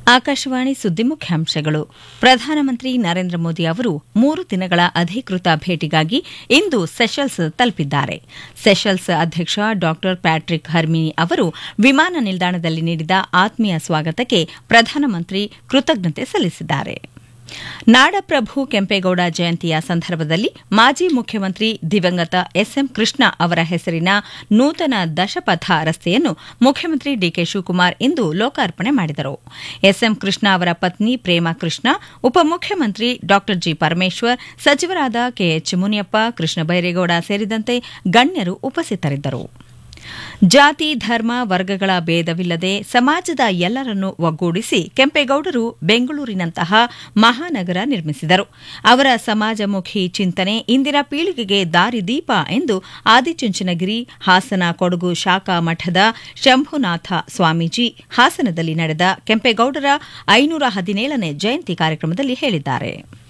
ಆಕಾಶವಾಣಿ ಸುದ್ದಿ ಮುಖ್ಯಾಂಶಗಳು ಪ್ರಧಾನಮಂತ್ರಿ ನರೇಂದ್ರ ಮೋದಿ ಅವರು ಮೂರು ದಿನಗಳ ಅಧಿಕೃತ ಭೇಟಿಗಾಗಿ ಇಂದು ಸೆಷಲ್ಸ್ ತಲುಪಿದ್ದಾರೆ ಸೆಷಲ್ಸ್ ಅಧ್ಯಕ್ಷ ಡಾ ಪ್ಯಾಟ್ರಿಕ್ ಹರ್ಮಿನಿ ಅವರು ವಿಮಾನ ನಿಲ್ದಾಣದಲ್ಲಿ ನೀಡಿದ ಆತ್ಮೀಯ ಸ್ವಾಗತಕ್ಕೆ ಪ್ರಧಾನಮಂತ್ರಿ ಕೃತಜ್ಞತೆ ಸಲ್ಲಿಸಿದ್ದಾರೆ ನಾಡಪ್ರಭು ಕೆಂಪೇಗೌಡ ಜಯಂತಿಯ ಸಂದರ್ಭದಲ್ಲಿ ಮಾಜಿ ಮುಖ್ಯಮಂತ್ರಿ ದಿವಂಗತ ಎಸ್ಎಂ ಕೃಷ್ಣ ಅವರ ಹೆಸರಿನ ನೂತನ ದಶಪಥ ರಸ್ತೆಯನ್ನು ಮುಖ್ಯಮಂತ್ರಿ ಡಿಕೆ ಶಿವಕುಮಾರ್ ಇಂದು ಲೋಕಾರ್ಪಣೆ ಮಾಡಿದರು ಎಸ್ಎಂ ಕೃಷ್ಣ ಅವರ ಪತ್ನಿ ಪ್ರೇಮಾ ಕೃಷ್ಣ ಉಪಮುಖ್ಯಮಂತ್ರಿ ಡಾ ಜಿ ಪರಮೇಶ್ವರ್ ಸಚಿವರಾದ ಕೆಎಚ್ ಮುನಿಯಪ್ಪ ಕೃಷ್ಣ ಬೈರೇಗೌಡ ಸೇರಿದಂತೆ ಗಣ್ಯರು ಉಪಸ್ಥಿತರಿದ್ದರು ಜಾತಿ ಧರ್ಮ ವರ್ಗಗಳ ಭೇದವಿಲ್ಲದೆ ಸಮಾಜದ ಎಲ್ಲರನ್ನೂ ಒಗ್ಗೂಡಿಸಿ ಕೆಂಪೇಗೌಡರು ಬೆಂಗಳೂರಿನಂತಹ ಮಹಾನಗರ ನಿರ್ಮಿಸಿದರು ಅವರ ಸಮಾಜಮುಖಿ ಚಿಂತನೆ ಇಂದಿನ ಪೀಳಿಗೆಗೆ ದಾರಿದೀಪ ಎಂದು ಆದಿಚುಂಚನಗಿರಿ ಹಾಸನ ಕೊಡಗು ಶಾಖಾ ಮಠದ ಶಂಭುನಾಥ ಸ್ವಾಮೀಜಿ ಹಾಸನದಲ್ಲಿ ನಡೆದ ಕೆಂಪೇಗೌಡರ ಐನೂರ ಹದಿನೇಳನೇ ಜಯಂತಿ ಕಾರ್ಯಕ್ರಮದಲ್ಲಿ ಹೇಳಿದ್ದಾರೆ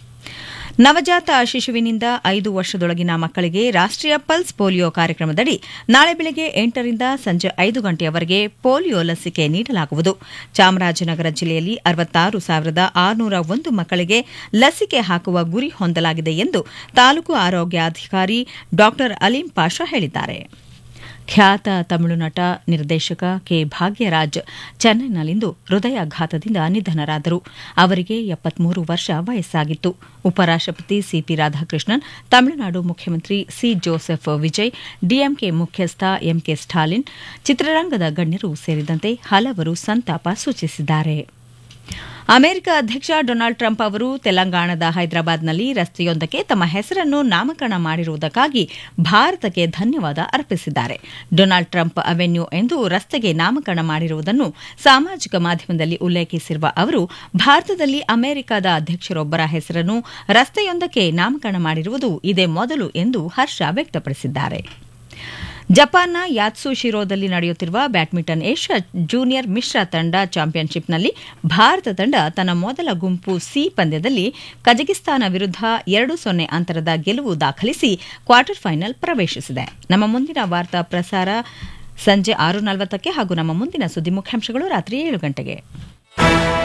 ನವಜಾತ ಶಿಶುವಿನಿಂದ ಐದು ವರ್ಷದೊಳಗಿನ ಮಕ್ಕಳಿಗೆ ರಾಷ್ಟೀಯ ಪಲ್ಸ್ ಪೋಲಿಯೋ ಕಾರ್ಯಕ್ರಮದಡಿ ನಾಳೆ ಬೆಳಗ್ಗೆ ಎಂಟರಿಂದ ಸಂಜೆ ಐದು ಗಂಟೆಯವರೆಗೆ ಪೋಲಿಯೋ ಲಸಿಕೆ ನೀಡಲಾಗುವುದು ಚಾಮರಾಜನಗರ ಜಿಲ್ಲೆಯಲ್ಲಿ ಅರವತ್ತಾರು ಸಾವಿರದ ಆರುನೂರ ಒಂದು ಮಕ್ಕಳಿಗೆ ಲಸಿಕೆ ಹಾಕುವ ಗುರಿ ಹೊಂದಲಾಗಿದೆ ಎಂದು ತಾಲೂಕು ಆರೋಗ್ಯಾಧಿಕಾರಿ ಡಾ ಅಲೀಂ ಪಾಷಾ ಹೇಳಿದ್ದಾರೆ ಖ್ಯಾತ ತಮಿಳು ನಟ ನಿರ್ದೇಶಕ ಕೆ ಭಾಗ್ಯರಾಜ್ ಚೆನ್ನೈನಲ್ಲಿಂದು ಹೃದಯಾಘಾತದಿಂದ ನಿಧನರಾದರು ಅವರಿಗೆ ಎಪ್ಪತ್ಮೂರು ವರ್ಷ ವಯಸ್ಸಾಗಿತ್ತು ಉಪರಾಷ್ಟಪತಿ ಸಿಪಿ ರಾಧಾಕೃಷ್ಣನ್ ತಮಿಳುನಾಡು ಮುಖ್ಯಮಂತ್ರಿ ಸಿ ಜೋಸೆಫ್ ವಿಜಯ್ ಡಿಎಂಕೆ ಮುಖ್ಯಸ್ಥ ಎಂಕೆ ಸ್ಟಾಲಿನ್ ಚಿತ್ರರಂಗದ ಗಣ್ಯರು ಸೇರಿದಂತೆ ಹಲವರು ಸಂತಾಪ ಸೂಚಿಸಿದ್ದಾರೆ ಅಮೆರಿಕ ಅಧ್ಯಕ್ಷ ಡೊನಾಲ್ಡ್ ಟ್ರಂಪ್ ಅವರು ತೆಲಂಗಾಣದ ಹೈದರಾಬಾದ್ನಲ್ಲಿ ರಸ್ತೆಯೊಂದಕ್ಕೆ ತಮ್ಮ ಹೆಸರನ್ನು ನಾಮಕರಣ ಮಾಡಿರುವುದಕ್ಕಾಗಿ ಭಾರತಕ್ಕೆ ಧನ್ಯವಾದ ಅರ್ಪಿಸಿದ್ದಾರೆ ಡೊನಾಲ್ಡ್ ಟ್ರಂಪ್ ಅವೆನ್ಯೂ ಎಂದು ರಸ್ತೆಗೆ ನಾಮಕರಣ ಮಾಡಿರುವುದನ್ನು ಸಾಮಾಜಿಕ ಮಾಧ್ಯಮದಲ್ಲಿ ಉಲ್ಲೇಖಿಸಿರುವ ಅವರು ಭಾರತದಲ್ಲಿ ಅಮೆರಿಕದ ಅಧ್ಯಕ್ಷರೊಬ್ಬರ ಹೆಸರನ್ನು ರಸ್ತೆಯೊಂದಕ್ಕೆ ನಾಮಕರಣ ಮಾಡಿರುವುದು ಇದೇ ಮೊದಲು ಎಂದು ಹರ್ಷ ವ್ಯಕ್ತಪಡಿಸಿದ್ದಾರೆ ಜಪಾನ್ನ ಯಾತ್ಸು ಶಿರೋದಲ್ಲಿ ನಡೆಯುತ್ತಿರುವ ಬ್ಯಾಡ್ಮಿಂಟನ್ ಏಷ್ಯಾ ಜೂನಿಯರ್ ಮಿಶ್ರ ತಂಡ ಚಾಂಪಿಯನ್ಶಿಪ್ನಲ್ಲಿ ಭಾರತ ತಂಡ ತನ್ನ ಮೊದಲ ಗುಂಪು ಸಿ ಪಂದ್ಯದಲ್ಲಿ ಕಜಕಿಸ್ತಾನ ವಿರುದ್ಧ ಎರಡು ಸೊನ್ನೆ ಅಂತರದ ಗೆಲುವು ದಾಖಲಿಸಿ ಕ್ವಾರ್ಟರ್ ಫೈನಲ್ ಪ್ರವೇಶಿಸಿದೆ ನಮ್ಮ ಮುಂದಿನ ವಾರ್ತಾ ಪ್ರಸಾರ ಸಂಜೆ ಆರು ನಲವತ್ತಕ್ಕೆ ಹಾಗೂ ನಮ್ಮ ಮುಂದಿನ ಸುದ್ದಿ ಮುಖ್ಯಾಂಶಗಳು ರಾತ್ರಿ ಏಳು ಗಂಟೆಗೆ